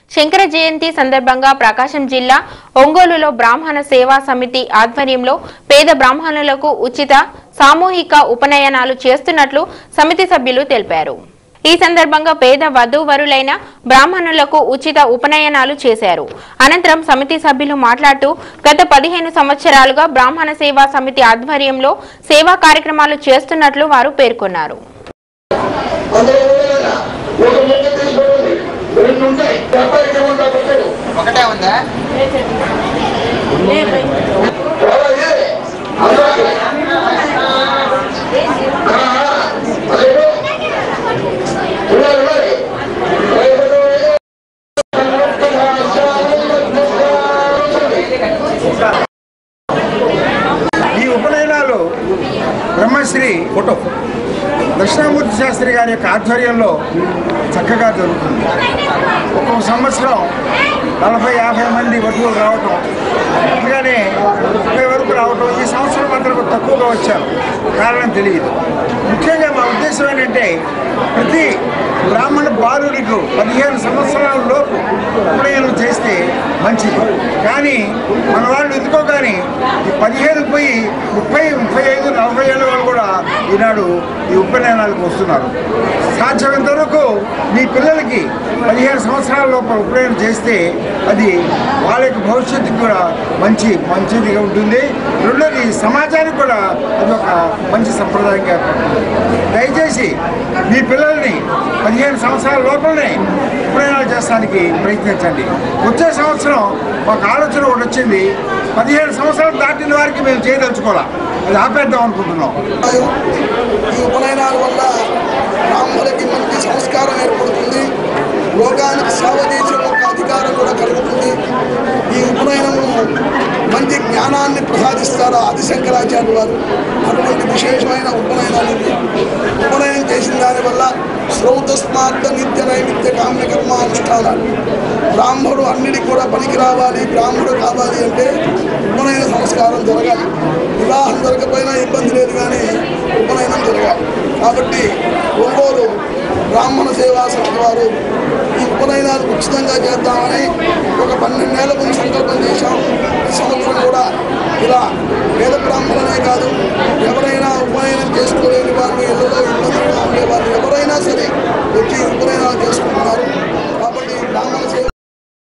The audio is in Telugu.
శంకర జయంతి సందర్భంగా ప్రకాశం జిల్లా ఒంగోలులో బ్రాహ్మణ సేవా సమితి ఆధ్వర్యంలో పేద బ్రాహ్మణులకు ఉచిత సామూహిక ఉపనయనాలు చేస్తున్నట్లు సమితి సభ్యులు తెలిపారు ఈ సందర్భంగా పేద వధూవరులైన బ్రాహ్మణులకు ఉచిత ఉపనయనాలు చేశారు అనంతరం సమితి సభ్యులు మాట్లాడుతూ గత పదిహేను సంవత్సరాలుగా బ్రాహ్మణ సేవా సమితి ఆధ్వర్యంలో సేవా కార్యక్రమాలు చేస్తున్నట్లు వారు పేర్కొన్నారు అందులో ఉండగా ఒక ముక్క తీసుకోండి రెండు ఉంటాయి అబ్బాయికి ఏమంటా పెట్టాడు ఒకటే ఉందా అలాగే అందరికీ ఆ, అదేదో ఉన్నారు, ఉన్నారు. ఈ ఉపనయనాలు బ్రహ్మశ్రీ ఫోటో దక్షిణామూర్తి శాస్త్రి గారి యొక్క ఆధ్వర్యంలో చక్కగా జరుగుతుంది ఒక్కొక్క సంవత్సరం నలభై యాభై మంది వధువులు రావటం అట్లానే ముప్పై వరకు రావటం ఈ సంవత్సరం మాత్రం తక్కువగా వచ్చారు కారణం తెలియదు ముఖ్యంగా మా ఉద్దేశం ఏంటంటే ప్రతి బ్రాహ్మణ బాలుడికి పదిహేను సంవత్సరాల లోపు ఉపనయనం చేస్తే మంచిది కానీ మన వాళ్ళు ఎందుకో కానీ ఈ పదిహేను పోయి ముప్పై ముప్పై ఐదు నలభై ఏళ్ళ వాళ్ళు కూడా ఈనాడు ఈ ఉపనయనాలకు వస్తున్నారు సాధ్యమైనంత వరకు మీ పిల్లలకి పదిహేను సంవత్సరాల లోపల ఉపనయనం చేస్తే అది వాళ్ళ యొక్క భవిష్యత్తుకి కూడా మంచి మంచిదిగా ఉంటుంది రెండోది సమాజానికి కూడా అది ఒక మంచి సంప్రదాయంగా ఏర్పడుతుంది దయచేసి మీ పిల్లల్ని పదిహేను సంవత్సరాల లోపలనే ఉపనయనాలు చేస్తానికి ప్రయత్నించండి వచ్చే సంవత్సరం ఒక ఆలోచన ఒకటి వచ్చింది పదిహేను సంవత్సరాలు దాటిన వారికి మేము చేయదలుచుకోవాలా అది ఆపేద్దాం అనుకుంటున్నాం ఈ ఉపనయనాల వల్ల బ్రాహ్మణులకి మంచి సంస్కారం ఏర్పడుతుంది లోకానికి సేవ చేసే ఒక అధికారం కూడా కలుగుతుంది ఈ ఉపనయనము మంచి జ్ఞానాన్ని ప్రసాదిస్తారు ఆదిశంకరాచార్య వారు అటువంటి విశేషమైన ఉపనయనాలు ఇవి. ఉపనయనం చేసిన దానివల్ల శ్రౌత స్మార్త నిత్య నైమిత్య కామ్య కర్మ అనుష్ఠానాలు బ్రాహ్మణుడు అన్నిటికి కూడా పనికి రావాలి బ్రాహ్మణుడు కావాలి అంటే ఉపనయన సంస్కారం జరగాలి వివాహం జరగకపోయినా ఇబ్బంది లేదు కానీ ఉపనయనం జరగాలి కాబట్టి ఒంగోలు బ్రాహ్మణ సేవా సమితి వారు ఈ ఉపనయనాలు ఉచితంగా చేద్దామని ఒక పన్నెండేళ్ల ముందు సంకల్పం చేశాం ఈ సంవత్సరం కూడా ఇలా పేద బ్రాహ్మణులనే కాదు ఎవరైనా ఉపనయనం చేసుకోలేని వాళ్ళు ఇళ్ళలో ఇబ్బందులుగా ఉండే వాళ్ళు ఎవరైనా సరే వచ్చి ఉపనయనాలు చేసుకుంటున్నారు కాబట్టి బ్రాహ్మణ సేవ